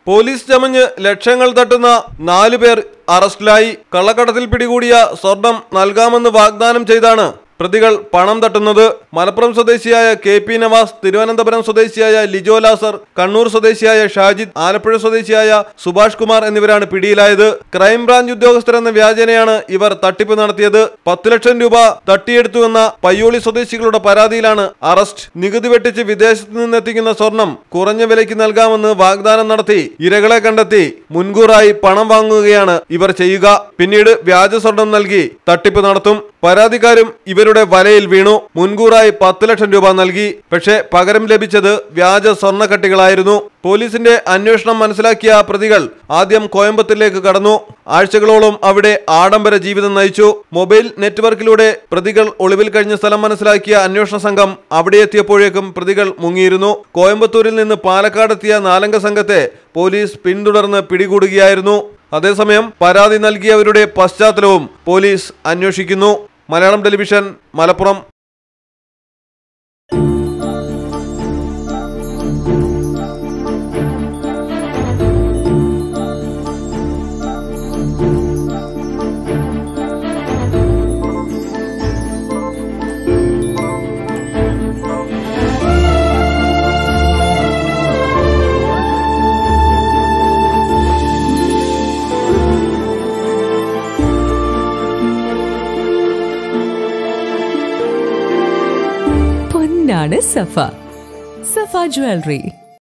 police ചമഞ്ഞ് ലക്ഷങ്ങൾ തട്ടുന്ന നാലു പേർ അറസ്റ്റിലായി കള്ളക്കടത്തിൽ പിടികൂടിയ സ്വർണം നൽകാമെന്ന് വാഗ്ദാനം ചെയ്താണ് പ്രതികൾ പണം തട്ടുന്നത് മലപ്പുറം സ്വദേശിയായ കെ പി നവാസ് തിരുവനന്തപുരം സ്വദേശിയായ ലിജോ ലാസർ കണ്ണൂർ സ്വദേശിയായ ഷാജിദ് ആലപ്പുഴ സ്വദേശിയായ സുഭാഷ് കുമാർ എന്നിവരാണ് പിടിയിലായത് ക്രൈംബ്രാഞ്ച് ഉദ്യോഗസ്ഥരെന്ന വ്യാജനയാണ് ഇവർ തട്ടിപ്പ് നടത്തിയത് പത്ത് ലക്ഷം രൂപ തട്ടിയെടുത്തുവെന്ന പയ്യോളി സ്വദേശികളുടെ പരാതിയിലാണ് അറസ്റ്റ് നികുതി വെട്ടിച്ച് വിദേശത്ത് നിന്നെത്തിക്കുന്ന സ്വർണം കുറഞ്ഞ വിലയ്ക്ക് നൽകാമെന്ന് വാഗ്ദാനം നടത്തി ഇരകളെ കണ്ടെത്തി മുൻകൂറായി പണം വാങ്ങുകയാണ് ഇവർ ചെയ്യുക പിന്നീട് വ്യാജ സ്വർണം നൽകി തട്ടിപ്പ് നടത്തും പരാതിക്കാരും ഇവരുടെ വലയിൽ വീണു മുൻകൂറായി പത്ത് ലക്ഷം രൂപ നൽകി പക്ഷേ പകരം ലഭിച്ചത് വ്യാജ സ്വർണ്ണക്കട്ടികളായിരുന്നു പോലീസിന്റെ അന്വേഷണം മനസ്സിലാക്കിയ പ്രതികൾ ആദ്യം കോയമ്പത്തൂരിലേക്ക് കടന്നു ആഴ്ചകളോളം അവിടെ ആഡംബര ജീവിതം നയിച്ചു മൊബൈൽ നെറ്റ്വർക്കിലൂടെ പ്രതികൾ ഒളിവിൽ കഴിഞ്ഞ സ്ഥലം മനസ്സിലാക്കിയ അന്വേഷണ സംഘം അവിടെ എത്തിയപ്പോഴേക്കും പ്രതികൾ മുങ്ങിയിരുന്നു കോയമ്പത്തൂരിൽ നിന്ന് പാലക്കാടെത്തിയ നാലംഗ സംഘത്തെ പോലീസ് പിന്തുടർന്ന് പിടികൂടുകയായിരുന്നു അതേസമയം പരാതി നൽകിയവരുടെ പശ്ചാത്തലവും പോലീസ് അന്വേഷിക്കുന്നു മലയാളം ടെലിവിഷൻ മലപ്പുറം പൊന്നാണ് സഫ സഫ ജ്വല്ലറി